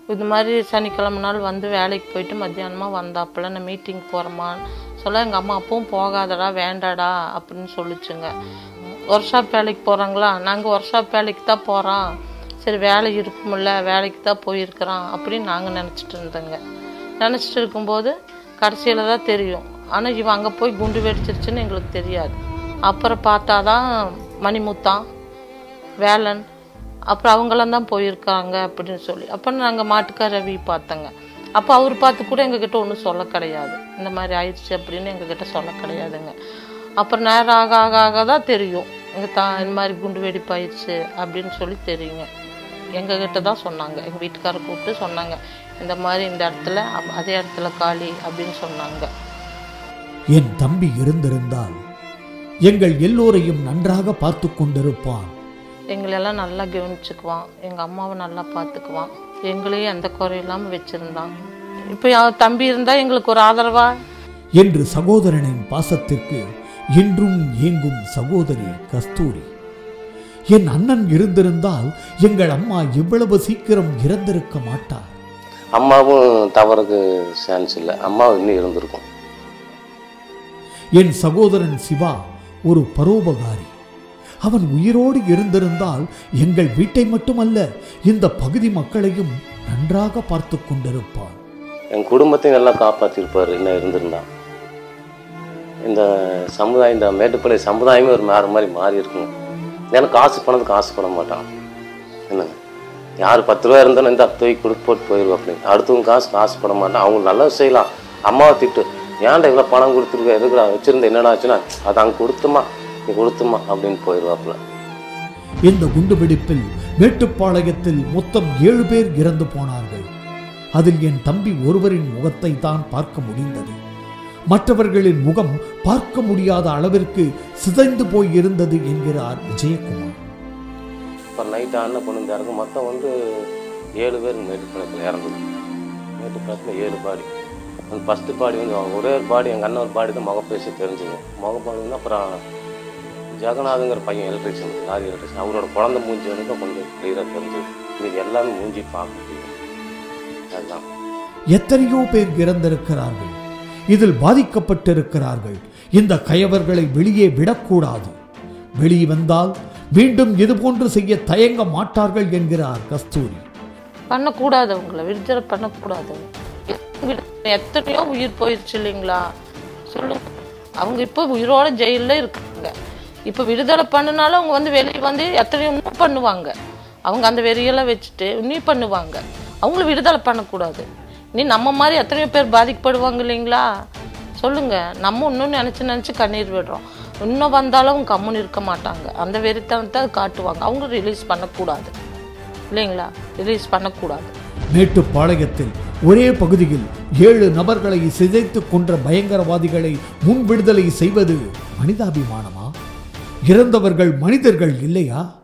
இது மாதிரி சனிக்கிழமை நாள் வந்து வேலைக்கு போயிட்டு மத்தியானமாக வந்தாப்புல நான் மீட்டிங் போகிறேம்மான்னு சொல்ல எங்கள் அம்மா அப்பவும் போகாதடா வேண்டாடா அப்படின்னு சொல்லிச்சுங்க ஒர்க் ஷாப் வேலைக்கு போகிறாங்களா நாங்கள் ஒர்க் ஷாப் வேலைக்கு தான் போகிறோம் சரி வேலை இருக்குமில்ல வேலைக்கு தான் போயிருக்கிறோம் அப்படின்னு நாங்கள் நினச்சிட்டு இருந்தோங்க நினச்சிட்டு இருக்கும்போது கடைசியில் தான் தெரியும் ஆனால் இவன் அங்கே போய் குண்டு வெடிச்சிருச்சுன்னு எங்களுக்கு தெரியாது அப்புறம் பார்த்தா தான் மணிமுத்தான் வேலன் அப்புறம் அவங்களாம் தான் போயிருக்காங்க அப்படின்னு சொல்லி அப்போ நாங்கள் மாட்டுக்கார ரவி பார்த்தோங்க அப்போ அவர் பார்த்து கூட எங்ககிட்ட ஒன்றும் சொல்ல கிடையாது இந்த மாதிரி ஆயிடுச்சு அப்படின்னு எங்ககிட்ட சொல்ல கிடையாதுங்க அப்புறம் நேரம் ஆக ஆக ஆக தான் தெரியும் எங்கள் தா இந்த மாதிரி குண்டு வெடிப்பு ஆயிடுச்சு அப்படின்னு சொல்லி தெரியுங்க எங்ககிட்ட தான் சொன்னாங்க எங்கள் வீட்டுக்காரர் கூப்பிட்டு சொன்னாங்க இந்த மாதிரி இந்த இடத்துல அப்- அதே இடத்துல காலி அப்படின்னு சொன்னாங்க என் தம்பி இருந்திருந்தால் எங்கள் எல்லோரையும் நன்றாக பார்த்து கொண்டிருப்பான் எங்களெல்லாம் நல்லா கவனிச்சுக்குவான் எங்கள் அம்மாவை நல்லா பார்த்துக்குவான் எங்களையும் எந்த குறையில்லாமல் வச்சுருந்தான் இப்போ அவன் தம்பி இருந்தால் எங்களுக்கு ஒரு ஆதரவா என்று சகோதரனின் பாசத்திற்கு இன்றும் ஏங்கும் சகோதரி கஸ்தூரி என் அண்ணன் இருந்திருந்தால் எங்கள் அம்மா இவ்வளவு சீக்கிரம் இறந்திருக்க மாட்டார் அம்மாவும் தவறுக்கு சான்ஸ் இல்லை அம்மா இன்னும் இருந்திருக்கும் என் சகோதரன் சிவா ஒரு பரோபகாரி அவன் உயிரோடு இருந்திருந்தால் எங்கள் வீட்டை மட்டுமல்ல இந்த பகுதி மக்களையும் நன்றாக பார்த்து கொண்டிருப்பான் என் குடும்பத்தையும் நல்லா காப்பாற்றிருப்பார் என்ன இருந்திருந்தா இந்த சமுதாயம் இந்த மேட்டுப்பாளைய சமுதாயமே ஒரு வேறு மாதிரி மாறி இருக்குங்க ஏன்னா காசு பணத்துக்கு ஆசைப்பட மாட்டான் என்னங்க யார் பத்து ரூபா இருந்தாலும் இந்த தூக்கி கொடுத்து போட்டு போயிடுவாப்படி அடுத்தவங்க காசு ஆசைப்பட மாட்டான் அவங்க நல்லா செய்யலாம் அம்மாவை திட்டு ஏன்டா இவ்வளோ பணம் கொடுத்துருக்க எதுக்குடா வச்சிருந்த என்னடா ஆச்சுன்னா அது அங்கே கொடுத்துமா நீ கொடுத்துமா அப்படின்னு போயிடுவாப்புல இந்த குண்டுவெடிப்பில் மேட்டுப்பாளையத்தில் மொத்தம் ஏழு பேர் இறந்து போனார்கள் அதில் என் தம்பி ஒருவரின் முகத்தை தான் பார்க்க முடிந்தது மற்றவர்களின் முகம் பார்க்க முடியாத அளவிற்கு சிதைந்து போய் இருந்தது என்கிறார் விஜயகுமார் இப்போ நைட்டு அண்ணன் பொண்ணு இறங்க மொத்தம் வந்து ஏழு பேர் மேட்டுப்பாளையத்தில் இறந்தது மேட்டுப்பாளையத்தில் ஏழு பாடி அந்த ஃபஸ்ட்டு பாடி வந்து அவங்க ஒரே ஒரு பாடி எங்கள் அண்ணன் ஒரு பாடி தான் முகப்பேசி தெரிஞ்சுங்க முகப்பாடி வந்து அப்புறம் ஜெகநாதுங்கிற பையன் எலக்ட்ரிஷியன் லாரி எலக்ட்ரிஷியன் அவரோட குழந்தை மூஞ்சி வந்து கொஞ்சம் கிளியராக தெரிஞ்சது இது எல்லாமே மூஞ்சி பார்க்க முடியும் அதுதான் எத்தனையோ பேர் இறந்திருக்கிறார்கள் இதில் பாதிக்கப்பட்டிருக்கிறார்கள் இந்த கயவர்களை வெளியே விடக்கூடாது வெளியே வந்தால் மீண்டும் இதுபோன்று செய்ய தயங்க மாட்டார்கள் என்கிறார் கஸ்தூரி பண்ணக்கூடாது அவங்கள விடுதலை பண்ணக்கூடாது எத்தனையோ உயிர் போயிடுச்சு இல்லைங்களா சொல்லுங்க அவங்க இப்போ உயிரோட ஜெயிலில் இருக்காங்க இப்போ விடுதலை பண்ணினாலும் அவங்க வந்து வெளியே வந்து எத்தனையோ இன்னும் பண்ணுவாங்க அவங்க அந்த வெறியெல்லாம் வச்சுட்டு இன்னும் பண்ணுவாங்க அவங்கள விடுதலை பண்ணக்கூடாது நீ நம்ம மாதிரி எத்தனையோ பேர் பாதிக்கப்படுவாங்க இல்லைங்களா சொல்லுங்க நம்ம இன்னும் நினச்சி நினச்சி கண்ணீர் விடுறோம் இன்னும் வந்தாலும் அவங்க கம்முன்னு இருக்க மாட்டாங்க அந்த வெறித்தனத்தை காட்டுவாங்க அவங்க ரிலீஸ் பண்ணக்கூடாது இல்லைங்களா ரிலீஸ் பண்ணக்கூடாது மேட்டுப்பாளையத்தில் ஒரே பகுதியில் ஏழு நபர்களை சிதைத்து கொன்ற பயங்கரவாதிகளை முன் விடுதலை செய்வது மனிதாபிமானமா இறந்தவர்கள் மனிதர்கள் இல்லையா